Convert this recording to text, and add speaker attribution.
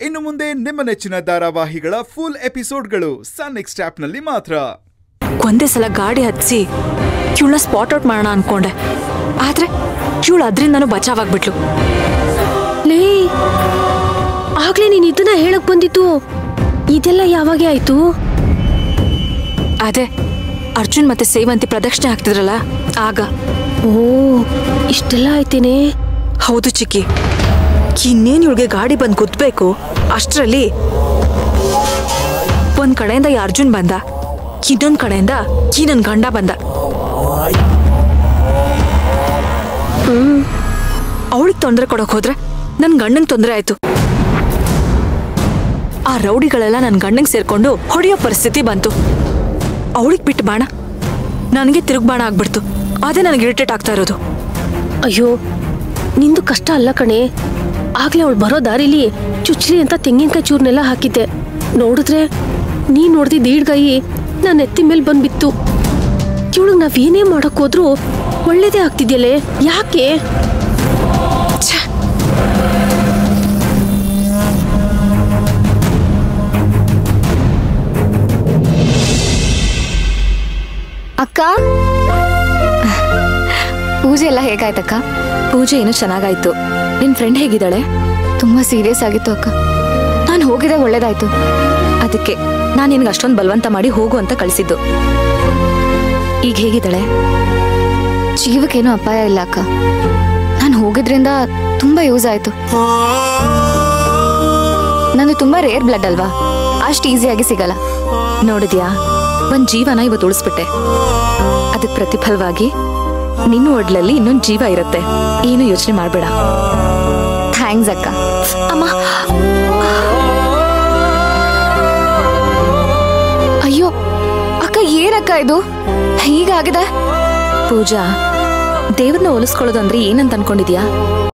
Speaker 1: ಇನ್ನು ಮುಂದೆ ನಿಮ್ಮ ನೆಚ್ಚಿನ ಧಾರಾವಾಹಿಗಳ ಫುಲ್ ಎಪಿಸೋಡ್ಗಳು ಸನ್ ನೆಕ್ಸ್ಟ್ ಆಪ್ನಲ್ಲಿ ಮಾತ್ರ
Speaker 2: ಒಂದೇ ಸಲ ಗಾಡಿ ಹತ್ಸಿ ಇವಳನ್ನ ಸ್ಪಾಟ್ ಔಟ್ ಮಾಡೋಣ ಅನ್ಕೊಂಡೆ ಆದ್ರೆ ಇವಳು ಅದರಿಂದನೂ ಬಚಾವಾಗ್ಬಿಟ್ಲು
Speaker 3: ಲೇ ಆಗ್ಲೇ ನೀನ್ ಇದನ್ನ ಹೇಳಕ್ ಬಂದಿತ್ತು ಇದೆಲ್ಲ ಯಾವಾಗೆ ಆಯ್ತು
Speaker 2: ಅದೇ ಅರ್ಜುನ್ ಮತ್ತೆ ಸೇವಂತಿ ಪ್ರದಕ್ಷಿಣೆ ಹಾಕ್ತಿದ್ರಲ್ಲ ಆಗ
Speaker 3: ಓ ಇಷ್ಟೆಲ್ಲ ಆಯ್ತೇನೆ
Speaker 2: ಹೌದು ಚಿಕ್ಕಿ ಇನ್ನೇನು ಇವಳಿಗೆ ಗಾಡಿ ಬಂದು ಗುದ್ದಬೇಕು ಅಷ್ಟರಲ್ಲಿ ಒಂದ್ ಕಡೆಯಿಂದ ಈ ಅರ್ಜುನ್ ಬಂದ ಇನ್ನೊಂದ್ ಕಡೆಯಿಂದ ಈ ನನ್ ಗಂಡ ಬಂದ ಅವಳಿಗೆ ತೊಂದರೆ ಕೊಡಕ್ ಹೋದ್ರೆ ನನ್ ಗಂಡಂಗ್ ತೊಂದರೆ ಆಯ್ತು ಆ ರೌಡಿಗಳೆಲ್ಲ ನನ್ ಗಂಡಂಗ್ ಸೇರ್ಕೊಂಡು ಹೊಡೆಯೋ ಪರಿಸ್ಥಿತಿ ಬಂತು ಅವಳಿಗೆ ಬಿಟ್ಟು ಬಾಣ ನನಗೆ ತಿರುಗ್ ಬಾಣ ಆಗ್ಬಿಡ್ತು ಅದೇ ನನಗೆ ಇರಿಟೇಟ್ ಆಗ್ತಾ ಇರೋದು
Speaker 3: ಅಯ್ಯೋ ನಿಂದು ಕಷ್ಟ ಅಲ್ಲ ಕಣೆ ಆಗ್ಲೇ ಅವಳು ಬರೋ ದಾರಿಲಿ ಚುಚ್ಲಿ ಅಂತ ತೆಂಗಿನಕಾಯಿ ಚೂರ್ನೆಲ್ಲ ಹಾಕಿದ್ದೆ ನೋಡಿದ್ರೆ ನೀ ನೋಡ್ದಿದ್ ಈಡ್ಗಾಯಿ ನನ್ನ ಎತ್ತಿ ಮೇಲೆ ಬಂದ್ಬಿತ್ತು ಇವಳಿಗೆ ನಾವೇನೇ ಮಾಡಕ್ ಹೋದ್ರೂ ಒಳ್ಳೇದೇ ಆಗ್ತಿದ್ಯಲೆ ಯಾಕೆ
Speaker 2: ಛೆ!
Speaker 4: ಅಕ್ಕ ಪೂಜೆ ಎಲ್ಲ ಹೇಗಾಯ್ತಕ್ಕ
Speaker 2: ಪೂಜೆ ಏನೋ ಚೆನ್ನಾಗಾಯ್ತು ನಿನ್ ಫ್ರೆಂಡ್ ಹೇಗಿದ್ದಾಳೆ
Speaker 4: ತುಂಬಾ ಸೀರಿಯಸ್ ಆಗಿತ್ತು ಅಕ್ಕ ನಾನು ಹೋಗಿದ್ದೆ ಒಳ್ಳೇದಾಯ್ತು
Speaker 2: ಅದಕ್ಕೆ ನಾನು ನಿನ್ಗೆ ಅಷ್ಟೊಂದು ಬಲವಂತ ಮಾಡಿ ಹೋಗು ಅಂತ ಕಳಿಸಿದ್ದು ಈಗ ಹೇಗಿದ್ದಾಳೆ
Speaker 4: ಜೀವಕ್ಕೇನು ಅಪಾಯ ಇಲ್ಲ ಅಕ್ಕ ನಾನು ಹೋಗಿದ್ರಿಂದ ತುಂಬಾ ಯೂಸ್ ಆಯ್ತು ನಂದು ತುಂಬಾ ರೇರ್ ಬ್ಲಡ್ ಅಲ್ವಾ ಅಷ್ಟು ಈಸಿಯಾಗಿ ಸಿಗಲ್ಲ
Speaker 2: ನೋಡಿದ್ಯಾ ಒಂದ್ ಜೀವನ ಇವತ್ತು ಉಳಿಸ್ಬಿಟ್ಟೆ ಅದಕ್ಕೆ ಪ್ರತಿಫಲವಾಗಿ ನಿನ್ನ ಒಡ್ಲಲ್ಲಿ ಇನ್ನೊಂದು ಜೀವ ಇರುತ್ತೆ ಏನು ಯೋಚನೆ ಮಾಡ್ಬೇಡ
Speaker 4: ಥ್ಯಾಂಕ್ಸ್ ಅಕ್ಕ
Speaker 2: ಅಮ್ಮ
Speaker 4: ಅಯ್ಯೋ ಅಕ್ಕ ಏನಕ್ಕ ಇದು ಹೀಗಾಗಿದೆ
Speaker 2: ಪೂಜಾ ದೇವ್ರನ್ನ ಹೋಲಿಸ್ಕೊಳ್ಳೋದು ಅಂದ್ರೆ ಏನಂತ ಅನ್ಕೊಂಡಿದ್ಯಾ